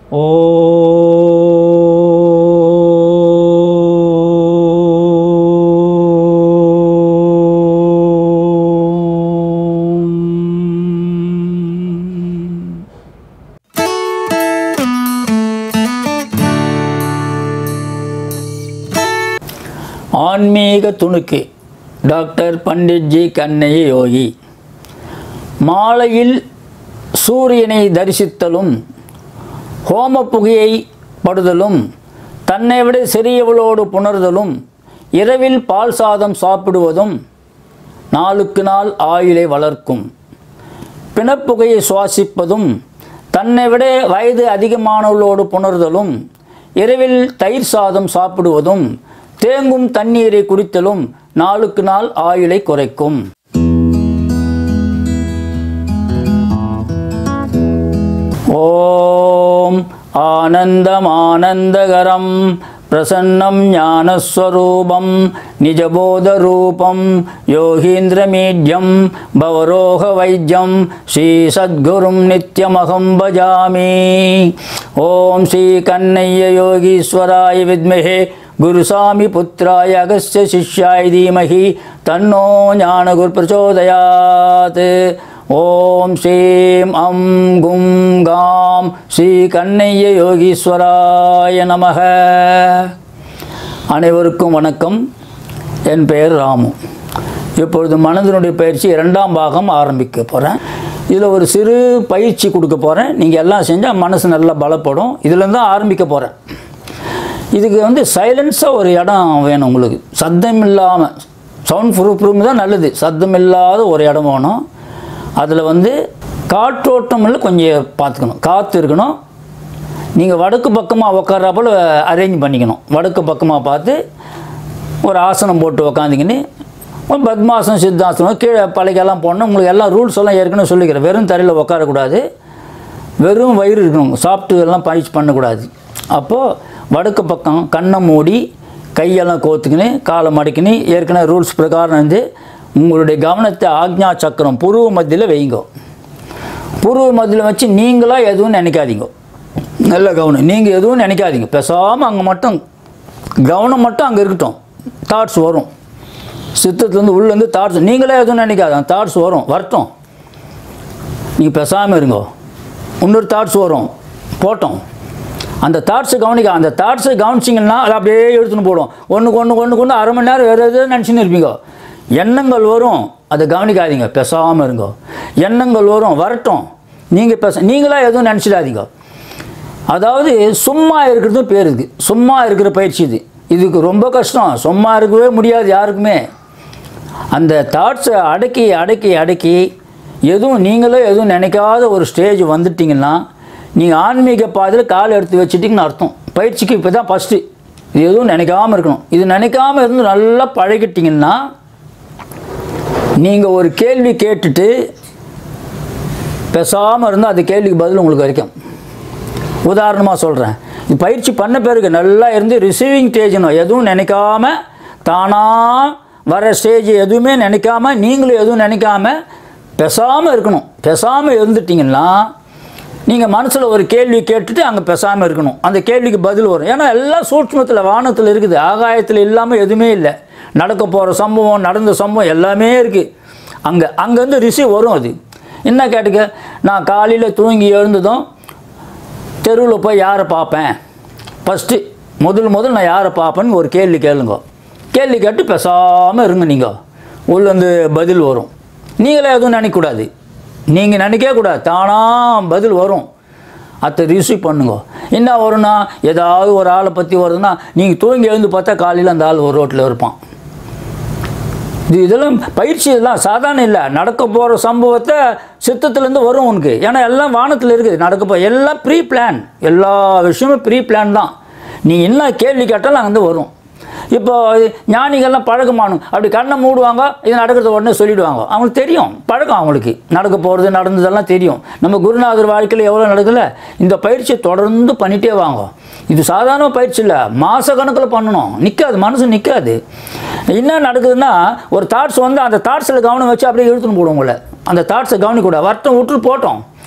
ஓம் ஆன்மீக துணுக்கு டாக்டர் பண்டிட் ஜி கண்ணைய யோகி மாலையில் சூரியனை தரிசித்தலும் ஹோம புகையை படுதலும் தன்னை விட சிறியவளோடு புணர்தலும் இரவில் பால் சாதம் சாப்பிடுவதும் நாளுக்கு நாள் ஆயுளை வளர்க்கும் பிணப்புகையை சுவாசிப்பதும் தன்னை விட வயது அதிகமானவர்களோடு புணர்தலும் இரவில் தயிர் சாதம் சாப்பிடுவதும் தேங்கும் தண்ணீரை குடித்தலும் நாளுக்கு நாள் ஆயுளை குறைக்கும் ஓம் ஆனந்தமானந்தகரம் பிரசன்னம் ஞானஸ்வரூபம் நிஜபோதரூபம் யோகீந்திரமீட்யம் பவரோக வைத்தியம் ஸ்ரீ சத்குரும் நித்யமகம் பஜாமி ஓம் ஸ்ரீ கண்ணைய யோகீஸ்வராய வித்மஹே குருசாமி புத்திராய அகஸ்ய சிஷ்யாய தீமஹி தன்னோ ஞானகுர் பிரச்சோதயாத் ஓம் ஸ்ரீம் அம் கும் காம் ஸ்ரீ கண்ணைய யோகீஸ்வராய நமக அனைவருக்கும் வணக்கம் என் பெயர் ராமு இப்பொழுது மனதினுடைய பயிற்சி இரண்டாம் பாகம் ஆரம்பிக்க போகிறேன் இதில் ஒரு சிறு பயிற்சி கொடுக்க போகிறேன் நீங்கள் எல்லாம் செஞ்சால் மனசு நல்லா பலப்படும் இதுலேருந்து தான் ஆரம்பிக்க போகிறேன் இதுக்கு வந்து சைலன்ஸாக ஒரு இடம் வேணும் உங்களுக்கு சத்தம் இல்லாமல் சவுண்ட் ப்ரூஃப் ரூம் தான் நல்லது சத்தம் இல்லாத ஒரு இடம் வேணும் அதில் வந்து காற்றோட்டம் இல்லை கொஞ்சம் பார்த்துக்கணும் காற்று இருக்கணும் நீங்கள் வடக்கு பக்கமாக உட்கார்றாப்புல அரேஞ்ச் பண்ணிக்கணும் வடக்கு பக்கமாக பார்த்து ஒரு ஆசனம் போட்டு உக்காந்துக்கின்னு ஒரு பத்மாசனம் சித்தாசனம் கீழே பழைக்கெல்லாம் போடணும் உங்களுக்கு எல்லாம் ரூல்ஸ் எல்லாம் ஏற்கனவே சொல்லிக்கிறேன் வெறும் தரையில் உட்காரக்கூடாது வெறும் வயிறு இருக்கணும் சாப்பிட்டு எல்லாம் பயிற்சி பண்ணக்கூடாது அப்போது வடக்கு பக்கம் கண்ணை மூடி கையெல்லாம் கோத்துக்கின்னு காலை மடக்கின்னு ஏற்கனவே ரூல்ஸ் பிரகாரம் வந்து உங்களுடைய கவனத்தை ஆக்ஞா சக்கரம் புருவ மத்தியில் வைங்க புருவ மத்தியில் வச்சு நீங்களாக எதுவும் நினைக்காதீங்க நல்ல கவனம் நீங்கள் எதுவும் நினைக்காதீங்க பேசாமல் அங்கே மட்டும் கவனம் மட்டும் அங்கே இருக்கட்டும் தாட்ஸ் வரும் சித்தத்துலேருந்து உள்ளேருந்து தாட்ஸ் நீங்களே எதுவும் நினைக்காத அந்த தாட்ஸ் வரும் வரட்டும் நீங்கள் பேசாமல் இருங்கோ இன்னொரு தாட்ஸ் வரும் போட்டோம் அந்த தாட்ஸை கவனிக்க அந்த தாட்ஸை கவனிச்சிங்கன்னா அதை அப்படியே எடுத்துன்னு போடும் ஒன்றுக்கு ஒன்று ஒன்றுக்கு ஒன்று அரை மணி நேரம் வேறு எதாவது நினச்சின்னு இருப்பீங்க எண்ணங்கள் வரும் அதை கவனிக்காதீங்க பேசாமல் இருங்கோ எண்ணங்கள் வரும் வரட்டும் நீங்கள் பேச நீங்களாக எதுவும் நினச்சிடாதீங்க அதாவது சும்மா இருக்கிறதும் பேர் இருக்குது சும்மா இருக்கிற பயிற்சி இது இதுக்கு ரொம்ப கஷ்டம் சும்மா இருக்கவே முடியாது யாருக்குமே அந்த தாட்ஸை அடக்கி அடக்கி அடக்கி எதுவும் நீங்களே எதுவும் நினைக்காத ஒரு ஸ்டேஜ் வந்துட்டிங்கன்னா நீங்கள் ஆன்மீக பாதையில் கால் எடுத்து வச்சுட்டிங்கன்னு அர்த்தம் பயிற்சிக்கு இப்போ தான் ஃபஸ்ட்டு இது எதுவும் நினைக்காம இருக்கணும் இது நினைக்காம இருந்து நல்லா பழகிட்டிங்கன்னா நீங்கள் ஒரு கேள்வி கேட்டுட்டு பேசாமல் இருந்தால் அந்த கேள்விக்கு பதில் உங்களுக்கு வரைக்கும் உதாரணமாக சொல்கிறேன் இது பயிற்சி பண்ண பிறகு நல்லா இருந்து ரிசீவிங் ஸ்டேஜ்னும் எதுவும் நினைக்காம தானாக வர ஸ்டேஜ் எதுவுமே நினைக்காம நீங்களும் எதுவும் நினைக்காம பேசாமல் இருக்கணும் பேசாமல் இருந்துட்டிங்கன்னா நீங்கள் மனசில் ஒரு கேள்வி கேட்டுட்டு அங்கே பேசாமல் இருக்கணும் அந்த கேள்விக்கு பதில் வரும் ஏன்னா எல்லாம் சூட்சமத்தில் வானத்தில் இருக்குது ஆகாயத்தில் இல்லாமல் எதுவுமே இல்லை நடக்க போகிற சம்பவம் நடந்த சம்பவம் எல்லாமே இருக்குது அங்கே அங்கேருந்து ரிசீவ் வரும் அது என்ன கேட்டுக்க நான் காலையில் தூங்கி எழுந்ததும் தெருவில் போய் யாரை பார்ப்பேன் ஃபஸ்ட்டு முதல் முதல் நான் யாரை பார்ப்பேன்னு ஒரு கேள்வி கேளுங்க கேள்வி கேட்டு பேசாமல் இருங்க நீங்கள் உள்ளேருந்து பதில் வரும் நீங்களே எதுவும் நினைக்கக்கூடாது நீங்கள் நினைக்கவே கூடாது தானாக பதில் வரும் அதை ரிசீவ் பண்ணுங்க என்ன வரும்னா ஏதாவது ஒரு ஆளை பற்றி வருதுன்னா நீங்கள் தூங்கி எழுந்து பார்த்தா காலையில் அந்த ஆள் ஒரு ரோட்டில் இருப்பான் இது இதெல்லாம் பயிற்சி இதெல்லாம் சாதாரண இல்லை நடக்க போகிற சம்பவத்தை சித்தத்துலேருந்து வரும் உனக்கு ஏன்னா எல்லாம் வானத்தில் இருக்குது நடக்க போ எல்லாம் ப்ரீ பிளான் எல்லா விஷயமும் ப்ரீ பிளான் தான் நீ என்ன கேள்வி கேட்டாலும் அங்கேருந்து வரும் இப்போ ஞானிகள்லாம் பழக்கமானும் அப்படி கண்ணை மூடுவாங்க இது நடக்கிறது உடனே சொல்லிடுவாங்க அவங்களுக்கு தெரியும் பழக்கம் அவங்களுக்கு நடக்க போகிறது நடந்ததெல்லாம் தெரியும் நம்ம குருநாதர் வாழ்க்கையில் எவ்வளோ நடக்கல இந்த பயிற்சியை தொடர்ந்து பண்ணிகிட்டே வாங்க இது சாதாரண பயிற்சி இல்லை மாத கணக்கில் பண்ணணும் நிற்காது மனசு நிற்காது என்ன நடக்குதுன்னா ஒரு தாட்ஸ் வந்து அந்த தாட்ஸில் கவனம் வச்சு அப்படியே இழுத்துன்னு போடும் உங்களை அந்த தாட்ஸை கவனிக்கூடாது வரட்டும் விட்டு போட்டோம்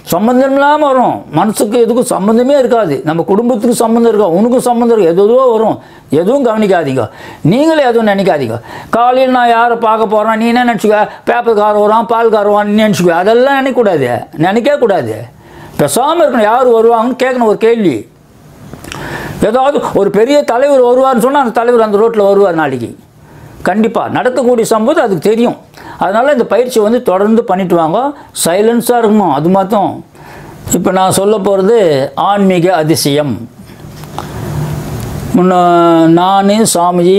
சம்மந்தம் இல்லாமல் வரும் மனசுக்கு எதுக்கும் சம்மந்தமே இருக்காது நம்ம குடும்பத்துக்கு சம்மந்தம் இருக்கா உனக்கும் சம்மந்தம் இருக்கு எது எதுவோ வரும் எதுவும் கவனிக்காதீங்க நீங்களே எதுவும் நினைக்காதீங்க காலையில் நான் யாரை பார்க்க போகிறேன் நீ என்ன நினச்சிக்க பேப்பர்கார வரான் பால்கார வரான் நீ நினச்சிக்கோ அதெல்லாம் நினைக்கக்கூடாது நினைக்கவே கூடாது பேசாமல் இருக்கணும் யார் வருவாங்கன்னு கேட்கணும் ஒரு கேள்வி ஏதாவது ஒரு பெரிய தலைவர் வருவார்னு சொன்னால் அந்த தலைவர் அந்த ரோட்டில் வருவார் நாளைக்கு கண்டிப்பாக நடக்கக்கூடிய சம்பவம் அதுக்கு தெரியும் அதனால் இந்த பயிற்சி வந்து தொடர்ந்து பண்ணிட்டு வாங்க சைலன்ஸாக இருக்குமா அது மாத்தம் இப்போ நான் சொல்ல போகிறது ஆன்மீக அதிசயம் முன்ன நான் சாமிஜி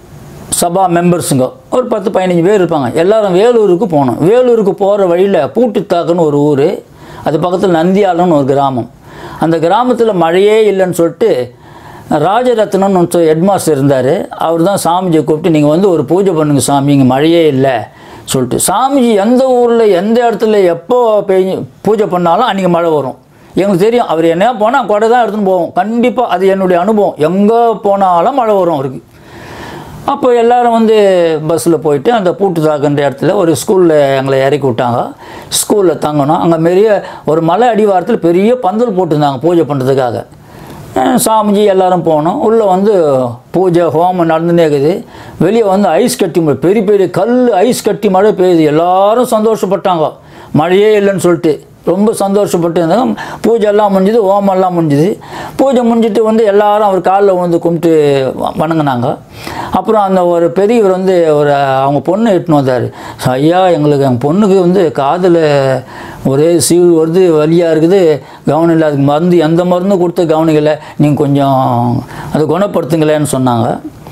சபா மெம்பர்ஸுங்க ஒரு பத்து பதினஞ்சு பேர் இருப்பாங்க எல்லாரும் வேலூருக்கு போனோம் வேலூருக்கு போகிற வழியில் பூட்டுத்தாக்குன்னு ஒரு ஊர் அது பக்கத்தில் நந்தியாலம்னு ஒரு கிராமம் அந்த கிராமத்தில் மழையே இல்லைன்னு சொல்லிட்டு ராஜரத்னம்னு ஒருத்தர் ஹெட்மாஸ்டர் இருந்தார் அவர் தான் சாமிஜியை கூப்பிட்டு நீங்கள் வந்து ஒரு பூஜை பண்ணுங்க சாமி இங்கே மழையே இல்லை சொல்லிட்டு சாமிஜி எந்த ஊரில் எந்த இடத்துல எப்போ பெய் பூஜை பண்ணாலும் அன்றைக்கி மழை வரும் எங்களுக்கு தெரியும் அவர் என்ன போனால் கொடை தான் எடுத்துன்னு போவோம் கண்டிப்பாக அது என்னுடைய அனுபவம் எங்கே போனாலும் மழை வரும் அவருக்கு அப்போ எல்லாரும் வந்து பஸ்ஸில் போயிட்டு அந்த பூட்டு தாக்குன்ற இடத்துல ஒரு ஸ்கூலில் எங்களை இறக்கி விட்டாங்க ஸ்கூலில் தங்கணும் அங்கே பெரிய ஒரு மலை அடிவாரத்தில் பெரிய பந்தல் போட்டிருந்தாங்க பூஜை பண்ணுறதுக்காக அஹ் சாமிஜி எல்லாரும் போனோம் உள்ளே வந்து பூஜை ஹோமம் நடந்துனே இருக்குது வெளியே வந்து ஐஸ் கட்டி மழை பெரிய பெரிய கல் ஐஸ் கட்டி மழை பெய்யுது எல்லாரும் சந்தோஷப்பட்டாங்க மழையே இல்லைன்னு சொல்லிட்டு ரொம்ப சந்தோஷப்பட்டு இருந்தாங்க பூஜை எல்லாம் முடிஞ்சுது ஹோமம் எல்லாம் முடிஞ்சுது பூஜை முடிஞ்சிட்டு வந்து எல்லாரும் அவர் காலில் வந்து கும்பிட்டு வ- வணங்குனாங்க அப்புறம் அந்த ஒரு பெரியவர் வந்து ஒரு அவங்க பொண்ணு எட்டுன்னு வந்தார் ஐயா எங்களுக்கு எங்கள் பொண்ணுக்கு வந்து காதில் ஒரே சீவு வருது வலியாக இருக்குது கவனம் இல்லை அதுக்கு மருந்து எந்த மருந்தும் கொடுத்து கவனிக்கலை நீங்கள் கொஞ்சம் அதை குணப்படுத்துங்களேன்னு சொன்னாங்க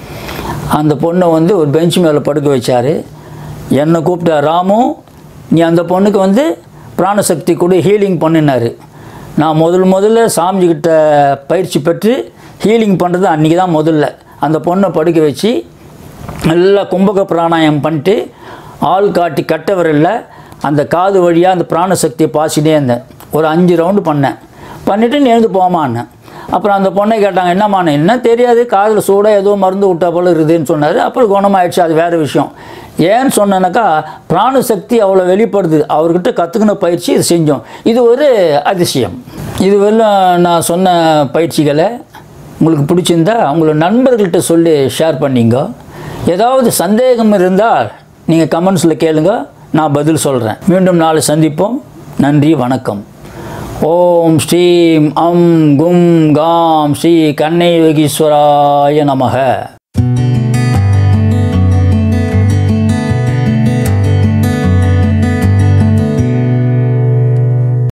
அந்த பொண்ணை வந்து ஒரு பெஞ்ச் மேலே படுக்க வச்சார் என்னை கூப்பிட்டா ராமு நீ அந்த பொண்ணுக்கு வந்து பிராணசக்தி கூட ஹீலிங் பண்ணினார் நான் முதல் முதல்ல சாமிஜிக்கிட்ட பயிற்சி பெற்று ஹீலிங் பண்ணுறது அன்றைக்கி தான் முதல்ல அந்த பொண்ணை படுக்க வச்சு நல்லா கும்பக பிராணாயம் பண்ணிட்டு ஆள் காட்டி கட்ட விரலில் அந்த காது வழியாக அந்த பிராணசக்தியை பாசிட்டே இருந்தேன் ஒரு அஞ்சு ரவுண்டு பண்ணேன் பண்ணிவிட்டு நீ எழுந்து போமான்னேன் அப்புறம் அந்த பொண்ணை கேட்டாங்க என்னம்மான்னு என்ன தெரியாது காதில் சூடாக ஏதோ மருந்து விட்டா போல இருக்குதுன்னு சொன்னார் அப்புறம் குணமாயிடுச்சு அது வேறு விஷயம் ஏன்னு சொன்னேனாக்கா பிராணசக்தி அவ்வளோ வெளிப்படுது அவர்கிட்ட கற்றுக்கின பயிற்சி இது செஞ்சோம் இது ஒரு அதிசயம் இது வரலும் நான் சொன்ன பயிற்சிகளை உங்களுக்கு பிடிச்சிருந்தா உங்களோட நண்பர்கள்ட்ட சொல்லி ஷேர் பண்ணிங்க ஏதாவது சந்தேகம் இருந்தால் நீங்கள் கமெண்ட்ஸில் கேளுங்க நான் பதில் சொல்கிறேன் மீண்டும் நாளை சந்திப்போம் நன்றி வணக்கம் ஓம் ஸ்ரீம் அம் கும் காம் ஸ்ரீ கண்ணை யோகீஸ்வராய நமக